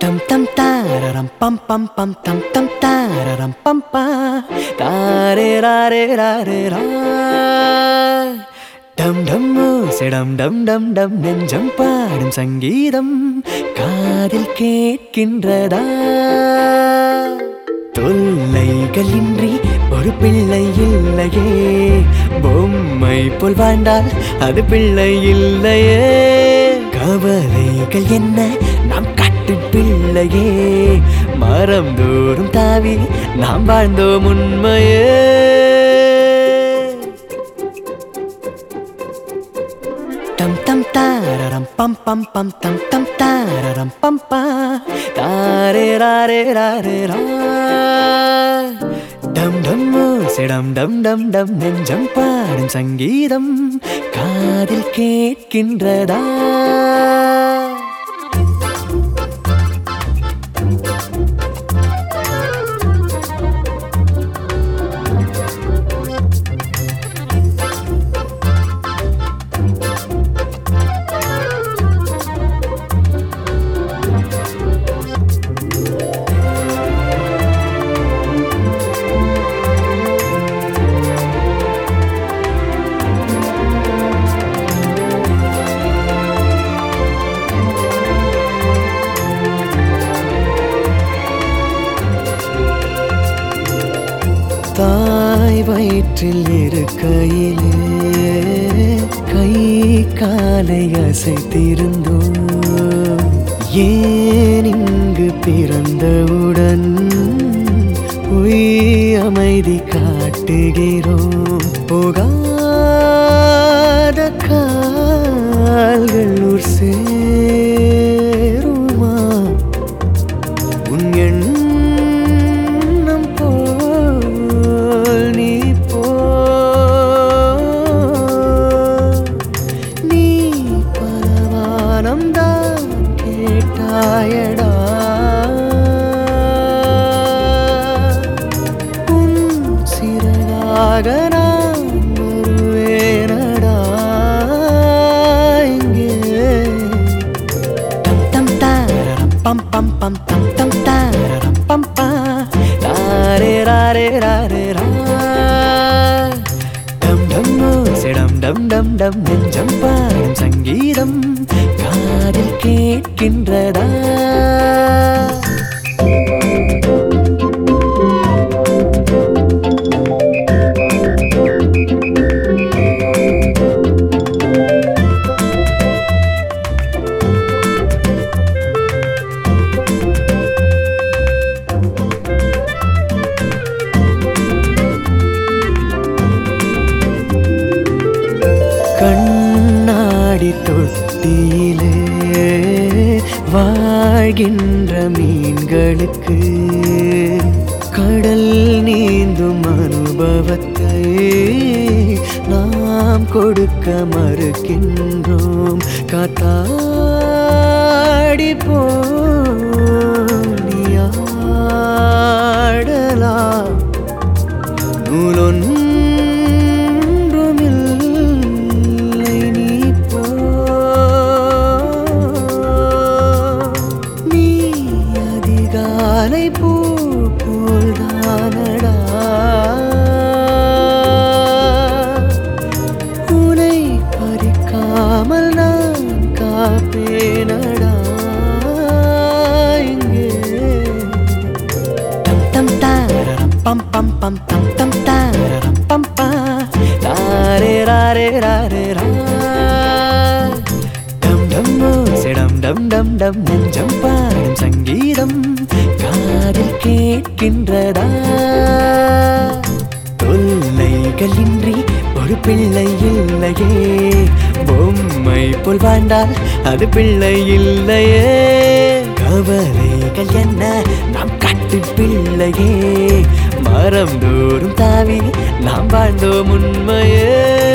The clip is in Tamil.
Tam tam tararam pam pam pam tam tam tararam pam pa tare rare rare ra டம் டம் ஓசைடம் டம் டம் டம் நெஞ்சம் பாடும் சங்கீதம் காதில் கேட்கின்றதா தொல்லைகள் இன்றி ஒரு பிள்ளை இல்லையே பொம்மை போல் வாழ்ந்தால் அது பிள்ளை இல்லையே கவலைகள் என்ன நாம் காட்டும் பிள்ளையே மரம் தோறும் தாவி நாம் வாழ்ந்தோம் உண்மையே Tam tam tararam pam pam pam tam tam tararam pam pa tare rare rare ra டம் டம் ஓசைடம் டம் டம் டம் நெஞ்சம் பாடும் சங்கீதம் காதில் கேட்கின்றதா தாய் வயிற்றில் இருக்கையிலே கை காலை அசைத்திருந்தோம் ஏன் இங்கு பிறந்தவுடன் பொய் அமைதி காட்டுகிறோம் போகாத கால்கள் ஊர் சேருமா உன் எண்ணம் போல் நீ போ நீ பரவானம் தான் கேட்டாயடா உன் சிறகாக நான் வருவேனடா இங்கே டம் டம் tararam pam pam pam tam tam tararam pam pa rare rare rare ra டம் டம் ஓசைடம் டம் டம் டம் நெஞ்சம் பாடும் சங்கீதம் காதில் கேட்கின்றதா கண்ணாடி தொட்டியிலே வாழ்கின்ற மீன்களுக்கு கடல் நீந்தும் அனுபவத்தை நாம் கொடுக்க மறுக்கின்றோம் காத்தாடி போனியாடலாம் நூலொன்றுமில்லை நீ போ நீ அதிகாலை பூ போல்தானடா உனை பறிக்காமல் நான் காப்பேனடா இங்கே டம் டம் tararam pam pam pam tam tam tararam pam pa rare rare rare ra டம் டம் ஓசைடம் டம் டம் டம் நெஞ்சம் பாடும் சங்கீதம் காதில் கேட்கின்றதா தொல்லைகள் இன்றி ஒரு பிள்ளை இல்லையே பொம்மை போல் வாழ்ந்தால் அது பிள்ளை இல்லையே கவலைகள் என்ன நாம் காட்டு பிள்ளையே மரம் தோறும் தாவி நாம் வாழ்ந்தோம் உண்மையே